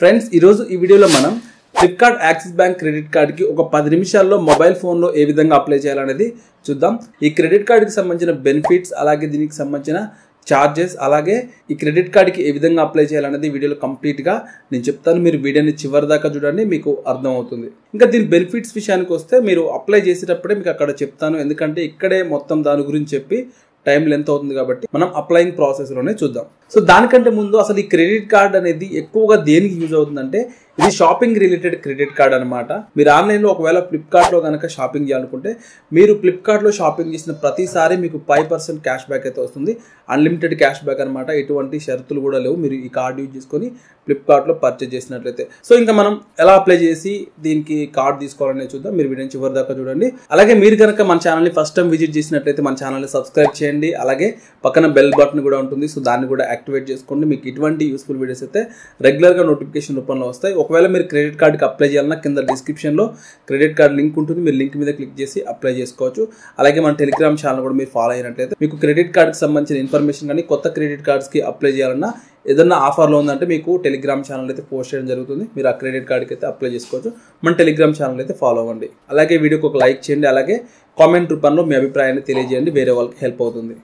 friends ఈరోజు ఈ వీడియోలో మనం ఫ్లిప్కార్ట్ యాక్సిస్ బ్యాంక్ క్రెడిట్ కార్డ్కి ఒక పది నిమిషాల్లో మొబైల్ ఫోన్లో ఏ విధంగా అప్లై చేయాలనేది చూద్దాం ఈ క్రెడిట్ కార్డ్కి సంబంధించిన బెనిఫిట్స్ అలాగే దీనికి సంబంధించిన చార్జెస్ అలాగే ఈ క్రెడిట్ కార్డ్కి ఏ విధంగా అప్లై చేయాలనేది వీడియోలో కంప్లీట్గా నేను చెప్తాను మీరు వీడియోని చివరి దాకా చూడండి మీకు అర్థమవుతుంది ఇంకా దీని బెనిఫిట్స్ విషయానికి వస్తే మీరు అప్లై చేసేటప్పుడే మీకు అక్కడ చెప్తాను ఎందుకంటే ఇక్కడే మొత్తం దాని గురించి చెప్పి టైం లెంత్ అవుతుంది కాబట్టి మనం అప్లయింగ్ ప్రాసెస్లోనే చూద్దాం సో దానికంటే ముందు అసలు ఈ క్రెడిట్ కార్డ్ అనేది ఎక్కువగా దేనికి యూజ్ అవుతుందంటే ఇది షాపింగ్ రిలేటెడ్ క్రెడిట్ కార్డ్ అనమాట మీరు ఆన్లైన్లో ఒకవేళ ఫ్లిప్కార్ట్లో కనుక షాపింగ్ చేయాలనుకుంటే మీరు ఫ్లిప్కార్ట్లో షాపింగ్ చేసిన ప్రతిసారి మీకు ఫైవ్ పర్సెంట్ క్యాష్ బ్యాక్ అయితే వస్తుంది అన్లిమిటెడ్ క్యాష్ బ్యాక్ అనమాట ఎటువంటి షరతులు కూడా లేవు మీరు ఈ కార్డు యూజ్ చేసుకొని ఫ్లిప్కార్ట్లో పర్చేజ్ చేసినట్లయితే సో ఇంకా మనం ఎలా అప్లై చేసి దీనికి కార్డ్ తీసుకోవాలనే చూద్దాం మీరు వీడియో చివరి దాకా చూడండి అలాగే మీరు కనుక మన ఛానల్ని ఫస్ట్ టైం విజిట్ చేసినట్లయితే మన ఛానల్ని సబ్స్క్రైబ్ చేయండి అలాగే పక్కన బెల్ బటన్ కూడా ఉంటుంది సో దాన్ని కూడా యాక్టివేట్ చేసుకోండి మీకు ఇటువంటి యూస్ఫుల్ వీడియోస్ అయితే రెగ్యులర్గా నోటిఫికేషన్ రూపంలో వస్తాయి ఒకవేళ మీరు క్రెడిట్ కార్డ్కి అప్లై చేయాలన్నా కింద డిస్క్రిప్షన్లో క్రెడిట్ కార్డ్ లింక్ ఉంటుంది మీరు లింక్ మీద క్లిక్ చేసి అప్లై చేసుకోవచ్చు అలాగే మన టెలిగ్రామ్ ఛానల్ కూడా మీరు ఫాలో అయినట్లయితే మీకు క్రెడిట్ కార్డ్కి సంబంధించిన ఇన్ఫర్మేషన్ కానీ కొత్త క్రెడిట్ కార్డ్స్కి అప్లై చేయాలన్నా ఏదన్నా ఆఫర్లో ఉందంటే మీకు టెలిగ్రామ్ ఛానల్ అయితే పోస్ట్ చేయడం జరుగుతుంది మీరు ఆ క్రెడిట్ కార్డ్కి అయితే అప్లై చేసుకోవచ్చు మన టెలిగ్రామ్ ఛానల్ అయితే ఫాలో అవ్వండి అలాగే వీడియోకి ఒక లైక్ చేయండి అలాగే కామెంట్ రూపంలో మీ అభిప్రాయాన్ని తెలియజేయండి వేరే వాళ్ళకి హెల్ప్ అవుతుంది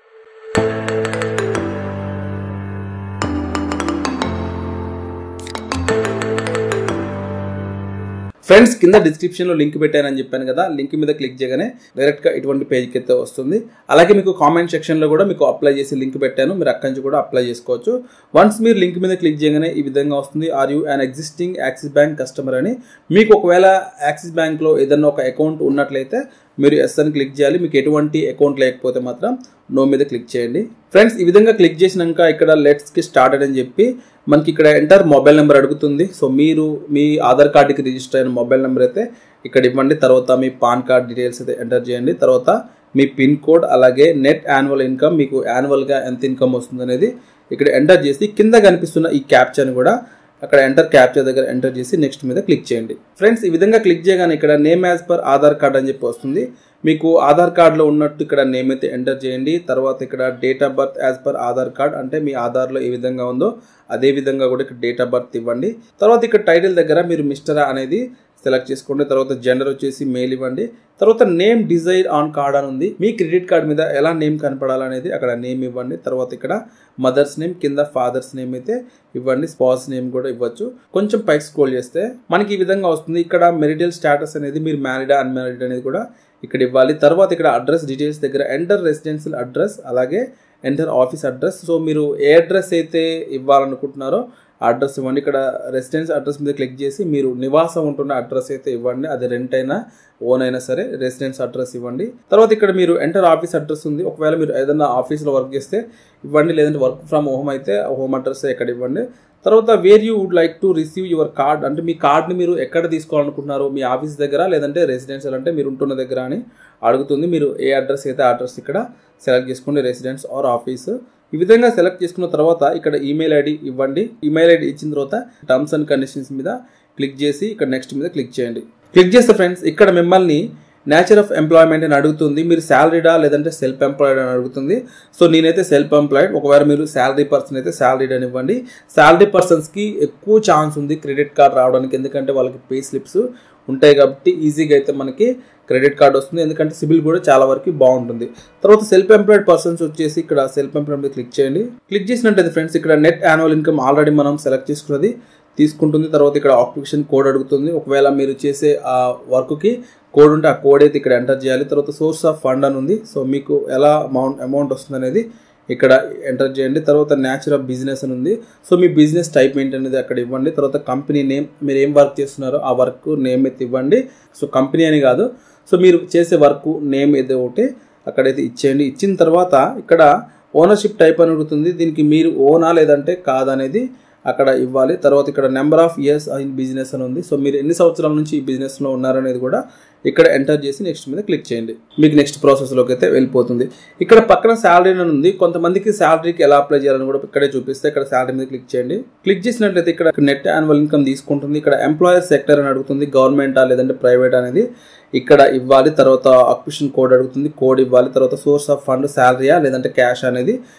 ఫ్రెండ్స్ కింద డిస్క్రిప్షన్లో లింక్ పెట్టానని చెప్పాను కదా లింక్ మీద క్లిక్ చేయగానే డైరెక్ట్గా ఇటువంటి పేజ్కి అయితే వస్తుంది అలాగే మీకు కామెంట్ సెక్షన్లో కూడా మీకు అప్లై చేసి లింక్ పెట్టాను మీరు అక్కడి నుంచి కూడా అప్లై చేసుకోవచ్చు వన్స్ మీరు లింక్ మీద క్లిక్ చేయగానే ఈ విధంగా వస్తుంది are you and existing Axis bank customer అని మీకు ఒకవేళ యాక్సిస్ బ్యాంక్లో ఏదన్నా ఒక అకౌంట్ ఉన్నట్లయితే మీరు ఎస్ అని క్లిక్ చేయాలి మీకు ఎటువంటి అకౌంట్ లేకపోతే మాత్రం నో మీద క్లిక్ చేయండి ఫ్రెండ్స్ ఈ విధంగా క్లిక్ చేసినాక ఇక్కడ లెట్స్కి స్టార్ట్ అని చెప్పి మనకి ఇక్కడ ఎంటర్ మొబైల్ నెంబర్ అడుగుతుంది సో మీరు మీ ఆధార్ కార్డుకి రిజిస్టర్ అయిన మొబైల్ నెంబర్ అయితే ఇక్కడ ఇవ్వండి తర్వాత మీ పాన్ కార్డ్ డీటెయిల్స్ అయితే ఎంటర్ చేయండి తర్వాత మీ పిన్ కోడ్ అలాగే నెట్ యాన్యువల్ ఇన్కమ్ మీకు యాన్యువల్గా ఎంత ఇన్కమ్ వస్తుంది అనేది ఇక్కడ ఎంటర్ చేసి కింద కనిపిస్తున్న ఈ క్యాప్చర్ని కూడా అక్కడ ఎంటర్ క్యాప్చర్ దగ్గర ఎంటర్ చేసి నెక్స్ట్ మీద క్లిక్ చేయండి ఫ్రెండ్స్ ఈ విధంగా క్లిక్ చేయగానే ఇక్కడ name as per Aadhaar card అని చెప్పి వస్తుంది మీకు ఆధార్ కార్డులో ఉన్నట్టు ఇక్కడ నేమ్ అయితే ఎంటర్ చేయండి తర్వాత ఇక్కడ date of birth as per Aadhaar card అంటే మీ ఆధార్లో ఏ విధంగా ఉందో అదే విధంగా కూడా ఇక్కడ డేట్ ఆఫ్ బర్త్ ఇవ్వండి తర్వాత ఇక్కడ టైటిల్ దగ్గర మీరు మిస్టర్ అనేది సెలెక్ట్ చేసుకోండి తర్వాత జెండర్ వచ్చేసి మెయిల్ ఇవ్వండి తర్వాత నేమ్ డిజైర్ ఆన్ కార్డ్ అని ఉంది మీ క్రెడిట్ కార్డ్ మీద ఎలా నేమ్ కనపడాలనేది అక్కడ నేమ్ ఇవ్వండి తర్వాత ఇక్కడ మదర్స్ నేమ్ కింద ఫాదర్స్ నేమ్ అయితే ఇవ్వండి స్పాస్ నేమ్ కూడా ఇవ్వచ్చు కొంచెం పైకి స్క్రోల్ చేస్తే మనకి ఈ విధంగా వస్తుంది ఇక్కడ మెరిటల్ స్టాటస్ అనేది మీరు మ్యారీడా అన్మ్యారీడ్ అనేది కూడా ఇక్కడ ఇవ్వాలి తర్వాత ఇక్కడ అడ్రస్ డీటెయిల్స్ దగ్గర ఎంటర్ రెసిడెన్షియల్ అడ్రస్ అలాగే ఎంటర్ ఆఫీస్ అడ్రస్ సో మీరు ఏ అడ్రస్ అయితే ఇవ్వాలనుకుంటున్నారో అడ్రస్ ఇవ్వండి ఇక్కడ రెసిడెన్స్ అడ్రస్ మీద క్లిక్ చేసి మీరు నివాసం ఉంటున్న అడ్రస్ అయితే ఇవ్వండి అది రెంట్ అయినా ఓన్ అయినా సరే రెసిడెన్స్ అడ్రస్ ఇవ్వండి తర్వాత ఇక్కడ మీరు ఎంటర్ ఆఫీస్ అడ్రస్ ఉంది ఒకవేళ మీరు ఏదైనా ఆఫీస్లో వర్క్ చేస్తే ఇవ్వండి లేదంటే వర్క్ ఫ్రమ్ హోమ్ అయితే హోమ్ అడ్రస్ ఎక్కడ ఇవ్వండి తర్వాత where you would like to receive your card అంటే మీ కార్డ్ని మీరు ఎక్కడ తీసుకోవాలనుకుంటున్నారు మీ ఆఫీస్ దగ్గర లేదంటే రెసిడెన్షియల్ అంటే మీరు ఉంటున్న దగ్గర అని అడుగుతుంది మీరు ఏ అడ్రస్ అయితే అడ్రస్ ఇక్కడ సెలెక్ట్ చేసుకోండి రెసిడెన్స్ ఆర్ ఆఫీస్ ఈ విధంగా సెలెక్ట్ చేసుకున్న తర్వాత ఇక్కడ ఈమెయిల్ ఐడి ఇవ్వండి ఈమెయిల్ ఐడి ఇచ్చిన తర్వాత టర్మ్స్ అండ్ కండిషన్స్ మీద క్లిక్ చేసి ఇక్కడ నెక్స్ట్ మీద క్లిక్ చేయండి క్లిక్ చేస్తే ఫ్రెండ్స్ ఇక్కడ మిమ్మల్ని నేచర్ ఆఫ్ ఎంప్లాయ్మెంట్ అని అడుగుతుంది మీరు శాలరీడా లేదంటే సెల్ఫ్ ఎంప్లాయిడ్ అని అడుగుతుంది సో నేనైతే సెల్ఫ్ ఎంప్లాయిడ్ ఒకవేళ మీరు శాలరీ పర్సన్ అయితే శాలరీడ్ అని ఇవ్వండి శాలరీ పర్సన్స్కి ఎక్కువ ఛాన్స్ ఉంది క్రెడిట్ కార్డ్ రావడానికి ఎందుకంటే వాళ్ళకి పే స్లిప్స్ ఉంటాయి కాబట్టి ఈజీగా అయితే మనకి క్రెడిట్ కార్డ్ వస్తుంది ఎందుకంటే సిబిల్ కూడా చాలా వరకు బాగుంటుంది తర్వాత సెల్ఫ్ ఎంప్లాయిడ్ పర్సన్స్ వచ్చేసి ఇక్కడ సెల్ఫ్ ఎంప్లాయిడ్ మీద క్లిక్ చేయండి క్లిక్ చేసినట్టయితే ఫ్రెండ్స్ ఇక్కడ నెట్ యాన్యువల్ ఇన్కమ్ ఆల్రెడీ మనం సెలెక్ట్ చేసుకున్నది తీసుకుంటుంది తర్వాత ఇక్కడ ఆక్యుపేషన్ కోడ్ అడుగుతుంది ఒకవేళ మీరు చేసే ఆ వర్క్కి కోడ్ ఉంటే ఆ కోడ్ అయితే ఇక్కడ ఎంటర్ చేయాలి తర్వాత సోర్స్ ఆఫ్ ఫండ్ అని ఉంది సో మీకు ఎలా అమౌంట్ అమౌంట్ వస్తుంది అనేది ఇక్కడ ఎంటర్ చేయండి తర్వాత న్యాచురల్ ఆఫ్ బిజినెస్ అని ఉంది సో మీ బిజినెస్ టైప్ ఏంటి అనేది అక్కడ ఇవ్వండి తర్వాత కంపెనీ నేమ్ మీరు ఏం వర్క్ చేస్తున్నారో ఆ వర్క్ నేమ్ అయితే ఇవ్వండి సో కంపెనీ అని కాదు సో మీరు చేసే వర్క్ నేమ్ ఏదో ఒకటి అక్కడైతే ఇచ్చేయండి ఇచ్చిన తర్వాత ఇక్కడ ఓనర్షిప్ టైప్ అని అడుగుతుంది దీనికి మీరు ఓనా లేదంటే కాదనేది అక్కడ ఇవ్వాలి తర్వాత ఇక్కడ number of years in business అని ఉంది సో మీరు ఎన్ని సంవత్సరాల నుంచి ఈ బిజినెస్లో ఉన్నారనేది కూడా ఇక్కడ ఎంటర్ చేసి నెక్స్ట్ మీద క్లిక్ చేయండి మీకు నెక్స్ట్ ప్రాసెస్లోకి అయితే వెళ్ళిపోతుంది ఇక్కడ పక్కన శాలరీ అని ఉంది కొంతమందికి శాలరీకి ఎలా అప్లై చేయాలని కూడా ఇక్కడే చూపిస్తే ఇక్కడ శాలరీ మీద క్లిక్ చేయండి క్లిక్ చేసినట్లయితే ఇక్కడ నెట్ యాన్యువల్ ఇన్కమ్ తీసుకుంటుంది ఇక్కడ ఎంప్లాయర్ సెక్టర్ అని అడుగుతుంది గవర్నమెంటా లేదంటే ప్రైవేట్ అనేది ఇక్కడ ఇవ్వాలి తర్వాత అక్విషన్ కోడ్ అడుగుతుంది కోడ్ ఇవ్వాలి తర్వాత సోర్స్ ఆఫ్ ఫండ్ శాలరీయా లేదంటే క్యాష్ అనేది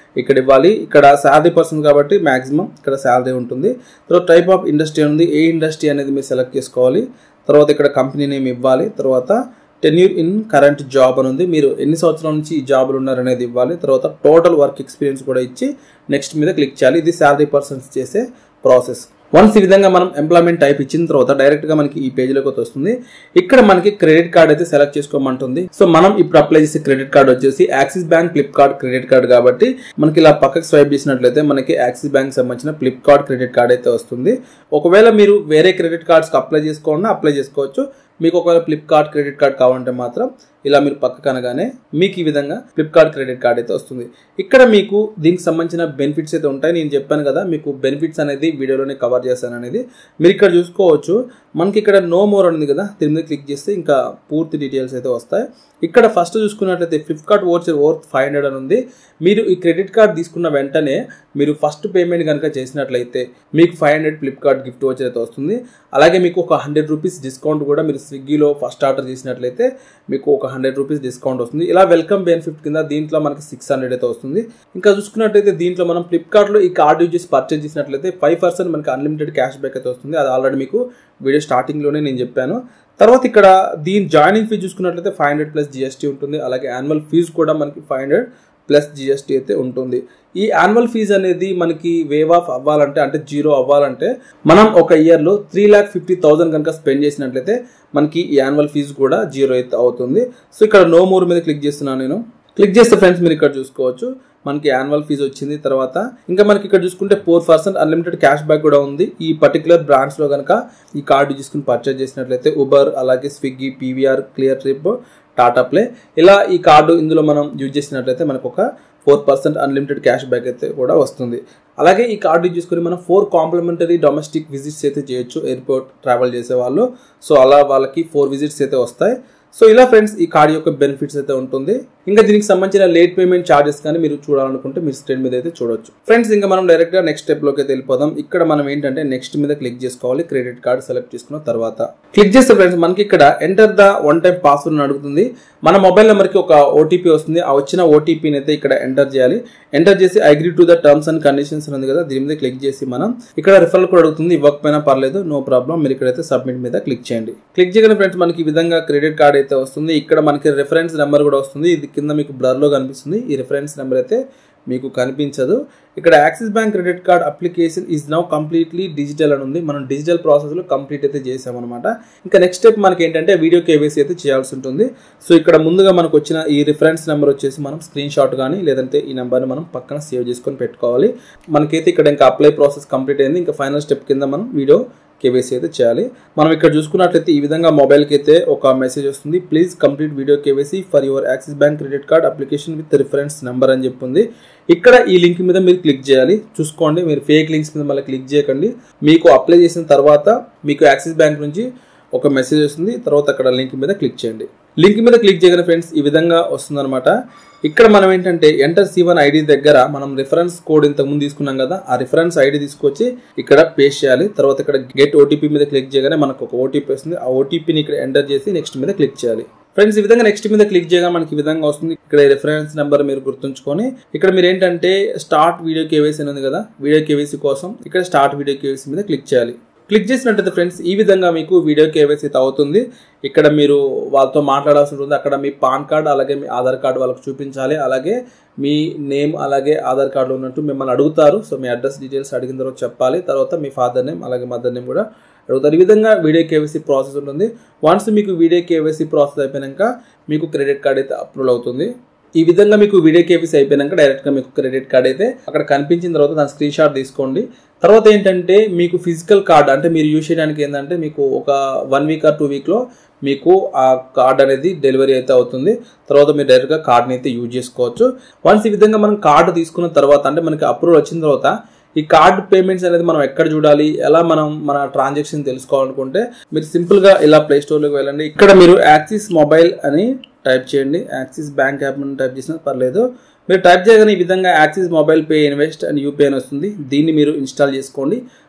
ఇక్కడ ఇవ్వాలి ఇక్కడ శాలరీ పర్సన్ కాబట్టి మాక్సిమం ఇక్కడ శాలరీ ఉంటుంది తర్వాత టైప్ ఆఫ్ ఇండస్ట్రీ ఉంది ఏ ఇండస్ట్రీ అనేది మీరు సెలెక్ట్ చేసుకోవాలి తర్వాత ఇక్కడ కంపెనీ నేమ్ ఇవ్వాలి తర్వాత టెన్యూర్ ఇన్ కరెంట్ జాబ్ అని ఉంది మీరు ఎన్ని సంవత్సరాల నుంచి ఈ జాబ్లు ఉన్నారనేది ఇవ్వాలి తర్వాత టోటల్ వర్క్ ఎక్స్పీరియన్స్ కూడా ఇచ్చి నెక్స్ట్ మీద క్లిక్ చేయాలి ఇది శాలరీ పర్సన్స్ చేసే ప్రాసెస్ వన్స్ ఈ విధంగా మనం ఎంప్లాయ్మెంట్ టైప్ ఇచ్చిన తర్వాత డైరెక్ట్ గా మనకి ఈ పేజీలోకి వస్తుంది ఇక్కడ మనకి క్రెడిట్ కార్డ్ అయితే సెలెక్ట్ చేసుకోమంటుంది సో మనం ఇప్పుడు అప్లై చేసే క్రెడిట్ కార్డ్ వచ్చేసి Axis bank Flipkart credit card కాబట్టి మనకి ఇలా పక్కకి స్వైప్ చేసినట్లయితే మనకి యాక్సిస్ బ్యాంక్ సంబంధించిన ఫ్లిప్కార్ట్ క్రెడిట్ కార్డ్ అయితే వస్తుంది ఒకవేళ మీరు వేరే క్రెడిట్ కార్డ్స్కి అప్లై చేసుకోవాలన్నా అప్లై చేసుకోవచ్చు మీకు ఒకవేళ ఫ్లిప్కార్ట్ క్రెడిట్ కార్డ్ కావాలంటే మాత్రం ఇలా మీరు పక్క కనగానే మీకు ఈ విధంగా ఫ్లిప్కార్ట్ క్రెడిట్ కార్డ్ అయితే వస్తుంది ఇక్కడ మీకు దీనికి సంబంధించిన బెనిఫిట్స్ అయితే ఉంటాయి నేను చెప్పాను కదా మీకు బెనిఫిట్స్ అనేది వీడియోలోనే కవర్ చేశాను అనేది మీరు ఇక్కడ చూసుకోవచ్చు మనకి ఇక్కడ నో మోర్ ఉంది కదా దీని మీద క్లిక్ చేస్తే ఇంకా పూర్తి డీటెయిల్స్ అయితే వస్తాయి ఇక్కడ ఫస్ట్ చూసుకున్నట్లయితే Flipkart voucher worth five hundred అని ఉంది మీరు ఈ క్రెడిట్ కార్డ్ తీసుకున్న వెంటనే మీరు ఫస్ట్ పేమెంట్ కనుక చేసినట్లయితే మీకు five hundred Flipkart gift voucher అయితే వస్తుంది అలాగే మీకు ఒక హండ్రెడ్ రూపీస్ డిస్కౌంట్ కూడా మీరు స్విగ్గీలో ఫస్ట్ ఆర్డర్ చేసినట్లయితే మీకు ఒక హండ్రెడ్ రూపీస్ డిస్కౌంట్ వస్తుంది ఇలా వెల్కమ్ బెనిఫిట్ కింద దీంట్లో మనకి సిక్స్ హండ్రెడ్ అయితే వస్తుంది ఇంకా చూసుకున్నట్లయితే దీంట్లో మనం ఫ్లిప్కార్ట్లో ఈ కార్డు యూజ్ చేసి పర్చేజ్ చేసినట్లయితే ఫైవ్ పర్సెంట్ మనకి అన్లిమిటెడ్ క్యాష్ బ్యాక్ అయితే వస్తుంది అది ఆల్రెడీ మీకు వీడియో స్టార్టింగ్లోనే నేను చెప్పాను తర్వాత ఇక్కడ దీని జాయినింగ్ ఫీజు చూసుకున్నట్లయితే ఫైవ్ హండ్రెడ్ ప్లస్ జిఎస్టీ ఉంటుంది అలాగే యాన్యువల్ ఫీజు కూడా మనకి ఫైవ్ హండ్రెడ్ ప్లస్ జిఎస్టీ అయితే ఉంటుంది ఈ యాన్యువల్ ఫీజు అనేది మనకి వేవ్ ఆఫ్ అవ్వాలంటే అంటే జీరో అవ్వాలంటే మనం ఒక ఇయర్లో త్రీ ల్యాక్ ఫిఫ్టీ థౌసండ్ కనుక స్పెండ్ చేసినట్లయితే మనకి ఈ యాన్యువల్ ఫీజు కూడా జీరో అయితే అవుతుంది సో ఇక్కడ నో మోర్ మీద క్లిక్ చేస్తున్నాను నేను క్లిక్ చేస్తే ఫ్రెండ్స్ మీరు ఇక్కడ చూసుకోవచ్చు మనకి యాన్యువల్ ఫీజు వచ్చింది తర్వాత ఇంకా మనకి ఇక్కడ చూసుకుంటే four percent unlimited cash back కూడా ఉంది ఈ పర్టికులర్ బ్రాండ్స్ లో కనుక ఈ కార్డు తీసుకుని పర్చేజ్ చేసినట్లయితే ఉబర్ అలాగే Swiggy PVR Cleartrip Tata play ఇలా ఈ కార్డు ఇందులో మనం యూజ్ చేసినట్లయితే మనకు ఒక four percent unlimited cash back అయితే కూడా వస్తుంది అలాగే ఈ కార్డు యూజ్ చేసుకుని మనం ఫోర్ కాంప్లిమెంటరీ డొమెస్టిక్ విజిట్స్ అయితే చేయొచ్చు ఎయిర్పోర్ట్ ట్రావెల్ చేసే వాళ్ళు సో అలా వాళ్ళకి ఫోర్ విజిట్స్ అయితే వస్తాయి సో ఇలా ఫ్రెండ్స్ ఈ కార్డ్ యొక్క బెనిఫిట్స్ అయితే ఉంటుంది ఇంకా దీనికి సంబంధించిన లేట్ పేమెంట్ ఛార్జెస్ కానీ మీరు చూడాలనుకుంటే మీరు స్క్రీన్ మీద అయితే చూడొచ్చు ఫ్రెండ్స్ ఇంకా మనం డైరెక్ట్ గా నెక్స్ట్ స్టెప్ లోకి అయితే వెళ్ళిపోదాం ఇక్కడ మనం ఏంటంటే నెక్స్ట్ మీద క్లిక్ చేసుకోవాలి క్రెడిట్ కార్డ్ సెలెక్ట్ చేసుకున్న తర్వాత క్లిక్ చేస్తే ఫ్రెండ్స్ మనకి ఇక్కడ enter the one time password అడుగుతుంది మన మొబైల్ నెంబర్ కి ఒక ఓటీపీ వస్తుంది ఆ వచ్చిన ఓటీపీని అయితే ఇక్కడ ఎంటర్ చేయాలి ఎంటర్ చేసి agree to the terms and conditions ఉంది కదా దీని మీద క్లిక్ చేసి మనం ఇక్కడ రిఫరల్ కూడా అడుగుతుంది ఇవ్వకపోయినా పర్లేదు నో ప్రాబ్లం మీరు ఇక్కడైతే సబ్మిట్ మీద క్లిక్ చేయండి క్లిక్ చేయగానే ఫ్రెండ్స్ మనకి ఈ విధంగా క్రెడిట్ కార్డ్ అయితే వస్తుంది ఇక్కడ మనకి రిఫరెన్స్ నెంబర్ కూడా వస్తుంది ఇది కింద మీకు బ్లర్ లో కనిపిస్తుంది ఈ రిఫరెన్స్ నెంబర్ అయితే మీకు కనిపించదు ఇక్కడ Axis bank credit card application is now completely digital అని ఉంది మనం డిజిటల్ ప్రాసెస్లో కంప్లీట్ అయితే చేసామన్నమాట ఇంకా నెక్స్ట్ స్టెప్ మనకి ఏంటంటే వీడియో కేవైసీ అయితే చేయాల్సి ఉంటుంది సో ఇక్కడ ముందుగా మనకు వచ్చిన ఈ రిఫరెన్స్ నెంబర్ వచ్చేసి మనం స్క్రీన్ షాట్ కానీ లేదంటే ఈ నెంబర్ని మనం పక్కన సేవ్ చేసుకొని పెట్టుకోవాలి మనకైతే ఇక్కడ ఇంకా అప్లై ప్రాసెస్ కంప్లీట్ అయింది ఇంకా ఫైనల్ స్టెప్ కింద మనం వీడియో కేవైసీ అయితే చేయాలి మనం ఇక్కడ చూసుకున్నట్లయితే ఈ విధంగా మొబైల్కి అయితే ఒక మెసేజ్ వస్తుంది please complete video KYC for your Axis bank credit card application with reference number అని చెప్పింది ఇక్కడ ఈ లింక్ మీద మీరు క్లిక్ చేయాలి చూసుకోండి మీరు ఫేక్ లింక్స్ మీద మళ్ళీ క్లిక్ చేయకండి మీకు అప్లై చేసిన తర్వాత మీకు యాక్సిస్ బ్యాంక్ నుంచి ఒక మెసేజ్ వస్తుంది తర్వాత అక్కడ లింక్ మీద క్లిక్ చేయండి లింక్ మీద క్లిక్ చేయగానే ఫ్రెండ్స్ ఈ విధంగా వస్తుందన్నమాట ఇక్కడ మనం ఏంటంటే ఎంటర్ సి వన్ ఐడి దగ్గర మనం రిఫరెన్స్ కోడ్ ఇంతకు ముందు తీసుకున్నాం కదా ఆ రిఫరెన్స్ ఐడి తీసుకొచ్చి ఇక్కడ పేస్ట్ చేయాలి తర్వాత ఇక్కడ గెట్ ఓటీపీ మీద క్లిక్ చేయగానే మనకు ఒక ఓటీపీ వస్తుంది ఆ ఓటీపీని ఇక్కడ ఎంటర్ చేసి నెక్స్ట్ మీద క్లిక్ చేయాలి ఫ్రెండ్స్ ఈ విధంగా నెక్స్ట్ మీద క్లిక్ చేయగా మనకి ఈ విధంగా వస్తుంది ఇక్కడ రిఫరెన్స్ నెంబర్ మీరు గుర్తుంచుకొని ఇక్కడ మీరు ఏంటంటే స్టార్ట్ వీడియో కేవైసీ ఉంది కదా వీడియో కేవైసీ కోసం ఇక్కడ స్టార్ట్ వీడియో కేవైసీ మీద క్లిక్ చేయాలి క్లిక్ చేసినట్టయితే ఫ్రెండ్స్ ఈ విధంగా మీకు వీడియో కేవైసీ అవుతుంది ఇక్కడ మీరు వాళ్ళతో మాట్లాడాల్సి ఉంటుంది అక్కడ మీ పాన్ కార్డ్ అలాగే మీ ఆధార్ కార్డు వాళ్ళకి చూపించాలి అలాగే మీ నేమ్ అలాగే ఆధార్ కార్డు ఉన్నట్టు మిమ్మల్ని అడుగుతారు సో మీ అడ్రస్ డీటెయిల్స్ అడిగిన తర్వాత చెప్పాలి తర్వాత మీ ఫాదర్ నేమ్ అలాగే మదర్ నేమ్ కూడా అడుగుతారు ఈ విధంగా వీడియో కేవైసీ ప్రాసెస్ ఉంటుంది వన్స్ మీకు వీడియో కేవైసీ ప్రాసెస్ అయిపోయాక మీకు క్రెడిట్ కార్డ్ అయితే అప్రూవ్ అవుతుంది ఈ విధంగా మీకు వీడియో కేవీసీ అయిపోయినాక డైరెక్ట్గా మీకు క్రెడిట్ కార్డ్ అయితే అక్కడ కనిపించిన తర్వాత దాని స్క్రీన్ షాట్ తీసుకోండి తర్వాత ఏంటంటే మీకు ఫిజికల్ కార్డ్ అంటే మీరు యూజ్ చేయడానికి ఏంటంటే మీకు ఒక వన్ వీక్ ఆర్ టూ వీక్లో మీకు ఆ కార్డ్ అనేది డెలివరీ అయితే అవుతుంది తర్వాత మీరు డైరెక్ట్గా కార్డ్ని అయితే యూజ్ చేసుకోవచ్చు వన్స్ ఈ విధంగా మనం కార్డు తీసుకున్న తర్వాత అంటే మనకి అప్రూవల్ వచ్చిన తర్వాత ఈ కార్డ్ పేమెంట్స్ అనేది మనం ఎక్కడ చూడాలి ఎలా మనం మన ట్రాన్సాక్షన్ తెలుసుకోవాలనుకుంటే మీరు సింపుల్గా ఇలా ప్లే స్టోర్లోకి వెళ్ళండి ఇక్కడ మీరు యాక్సిస్ మొబైల్ అని టైప్ చేయండి యాక్సిస్ బ్యాంక్ యాప్ అని టైప్ చేసినా పర్లేదు మీరు టైప్ చేయగానే ఈ విధంగా Axis mobile pay invest and UPI అని వస్తుంది దీన్ని మీరు ఇన్స్టాల్ చేసుకోండి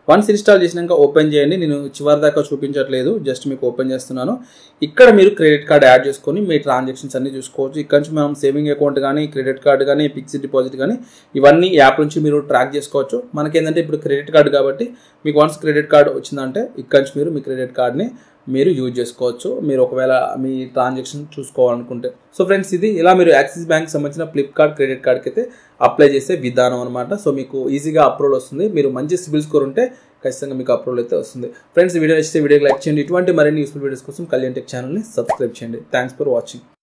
వన్స్ ఇన్స్టాల్ చేసినాక ఓపెన్ చేయండి నేను చివరి దాకా చూపించట్లేదు జస్ట్ మీకు ఓపెన్ చేస్తున్నాను ఇక్కడ మీరు క్రెడిట్ కార్డ్ యాడ్ చేసుకొని మీ ట్రాన్సాక్షన్స్ అన్ని చూసుకోవచ్చు ఇక్కడ నుంచి మనం సేవింగ్ అకౌంట్ కానీ క్రెడిట్ కార్డ్ కానీ ఫిక్స్డ్ డిపాజిట్ కానీ ఇవన్నీ యాప్ నుంచి మీరు ట్రాక్ చేసుకోవచ్చు మనకేంటంటే ఇప్పుడు క్రెడిట్ కార్డ్ కాబట్టి మీకు వన్స్ క్రెడిట్ కార్డ్ వచ్చిందంటే ఇక్కడ నుంచి మీరు మీ క్రెడిట్ కార్డ్ని మీరు యూజ్ చేసుకోవచ్చు మీరు ఒకవేళ మీ ట్రాన్సాక్షన్ చూసుకోవాలనుకుంటే సో ఫ్రెండ్స్ ఇది ఇలా మీరు యాక్సిస్ బ్యాంక్ సంబంధించిన ఫ్లిప్కార్ట్ క్రెడిట్ కార్డ్కి అయితే అప్లై చేసే విధానం అనమాట సో మీకు ఈజీగా అప్రూవల్ వస్తుంది మీరు మంచి సిబిల్ స్కోర్ ఉంటే ఖచ్చితంగా మీకు అప్రూవల్ అయితే వస్తుంది ఫ్రెండ్స్ వీడియో నచ్చితే వీడియోకి లైక్ చేయండి ఇటువంటి మరిన్ని యూస్ఫుల్ వీడియోస్ కోసం కళ్యాణ్ టెక్ ఛానల్ని సబ్స్క్రైబ్ చేయండి థ్యాంక్స్ ఫర్ వాచింగ్